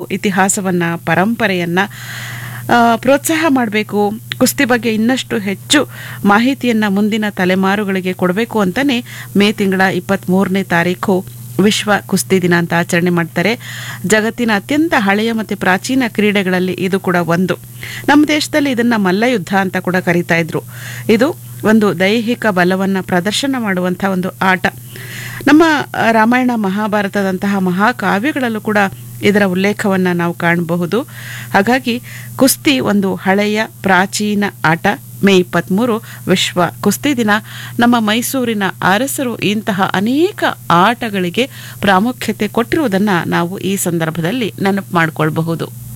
ಇತಿಹಾಸವನ್ನು ಪರಂಪರೆಯನ್ನು ಪ್ರೋತ್ಸಾಹ ಮಾಡಬೇಕು ಕುಸ್ತಿ ಬಗ್ಗೆ ಇನ್ನಷ್ಟು ಹೆಚ್ಚು ಮಾಹಿತಿಯನ್ನು ಮುಂದಿನ ತಲೆಮಾರುಗಳಿಗೆ ಕೊಡಬೇಕು ಅಂತಲೇ ಮೇ ತಿಂಗಳ ಇಪ್ಪತ್ತ್ಮೂರನೇ ತಾರೀಕು ವಿಶ್ವ ಕುಸ್ತಿ ದಿನ ಅಂತ ಆಚರಣೆ ಮಾಡ್ತಾರೆ ಜಗತ್ತಿನ ಅತ್ಯಂತ ಹಳೆಯ ಮತ್ತು ಪ್ರಾಚೀನ ಕ್ರೀಡೆಗಳಲ್ಲಿ ಇದು ಕೂಡ ಒಂದು ನಮ್ಮ ದೇಶದಲ್ಲಿ ಇದನ್ನು ಮಲ್ಲಯುದ್ಧ ಅಂತ ಕೂಡ ಕರೀತಾ ಇದ್ರು ಇದು ಒಂದು ದೈಹಿಕ ಬಲವನ್ನು ಪ್ರದರ್ಶನ ಮಾಡುವಂಥ ಒಂದು ಆಟ ನಮ್ಮ ಆ, ರಾಮಾಯಣ ಮಹಾಭಾರತದಂತಹ ಮಹಾಕಾವ್ಯಗಳಲ್ಲೂ ಕೂಡ ಇದರ ಉಲ್ಲೇಖವನ್ನು ನಾವು ಕಾಣಬಹುದು ಹಾಗಾಗಿ ಕುಸ್ತಿ ಒಂದು ಹಳೆಯ ಪ್ರಾಚೀನ ಆಟ ಮೇ ಇಪ್ಪತ್ತ್ಮೂರು ವಿಶ್ವ ಕುಸ್ತಿ ದಿನ ನಮ್ಮ ಮೈಸೂರಿನ ಅರಸರು ಇಂತಹ ಅನೇಕ ಆಟಗಳಿಗೆ ಪ್ರಾಮುಖ್ಯತೆ ಕೊಟ್ಟಿರುವುದನ್ನು ನಾವು ಈ ಸಂದರ್ಭದಲ್ಲಿ ನೆನಪು ಮಾಡಿಕೊಳ್ಬಹುದು